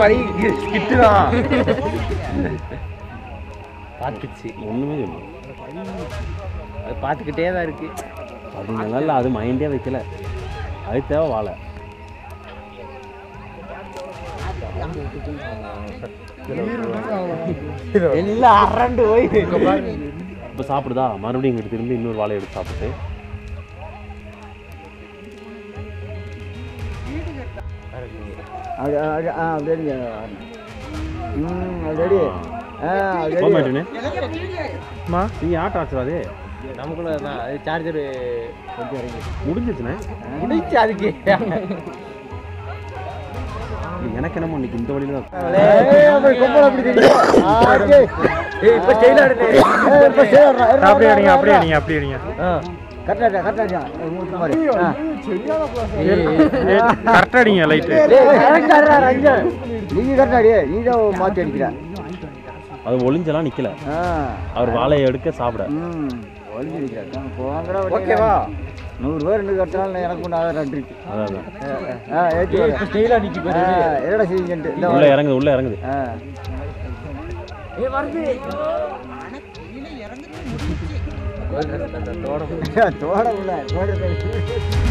மாதிரி கிட்டுதான் பார்த்துச்சு ஒன்றுமே இல்லை அது பார்த்துக்கிட்டே தான் இருக்கு பதினஞ்சு நாளில் அது மைண்டே வைக்கல அது தேவை வாழை எல்லாம் அரண்டு போய் இப்போ சாப்பிடுதா மறுபடியும் இங்கிட்டு திரும்பி இன்னொரு வாழை எடுத்து சாப்பிட்டு அது அது ஆ அப்படியே ம் அப்படியே ஆ போக அப்படியே மாட்டேனே நீ ஆட்டம் ஆச்சுடாதே நமக்குள்ள தான் அது சார்ஜர் முடிஞ்சிச்சுண்ணே முடிச்சு அதுக்கு எனக்கு என்னமோ இன்னைக்கு இந்த வழியில தான் ஏய் அப்படி கொம்பள அப்படி தெரியும் ஆ டேய் ஏய் இப்போ செயல் ஆடுது ஏய் இப்ப சேரறா அப்படியே அடிங்க அப்படியே அடிங்க அப்படியே அடிங்க கரெக்டா கரெக்டா மூணு மாதிரி ஆ கரெக்டாக அடிங்க லைட்டு கரெக்டா ரஞ்ச நீங்க கரெக்டா அடி நீ தான் மாத்தி அடிக்கிற அது ஒளிஞ்செல்லாம் நிக்கல ஆ அவர் வாழையை எடுக்க சாப்பிட ம் ஒளிஞ்சு நிற்கிறேன் போங்கடா ஓகேவா நூறு பேர் ரெண்டு கட்டினாலும் எனக்கு ஒன்று ஆதாரம் ரெண்டு இருக்கு அதான் அதான். ஆ ஏற்றி ஸ்டைலாக நிற்கி ஆ, என்னடா செய்யுங்கன்ட்டு இந்த உள்ள இறங்குது உள்ள இறங்குது ஆ அந்த தோடம் தோட உள்ள தோட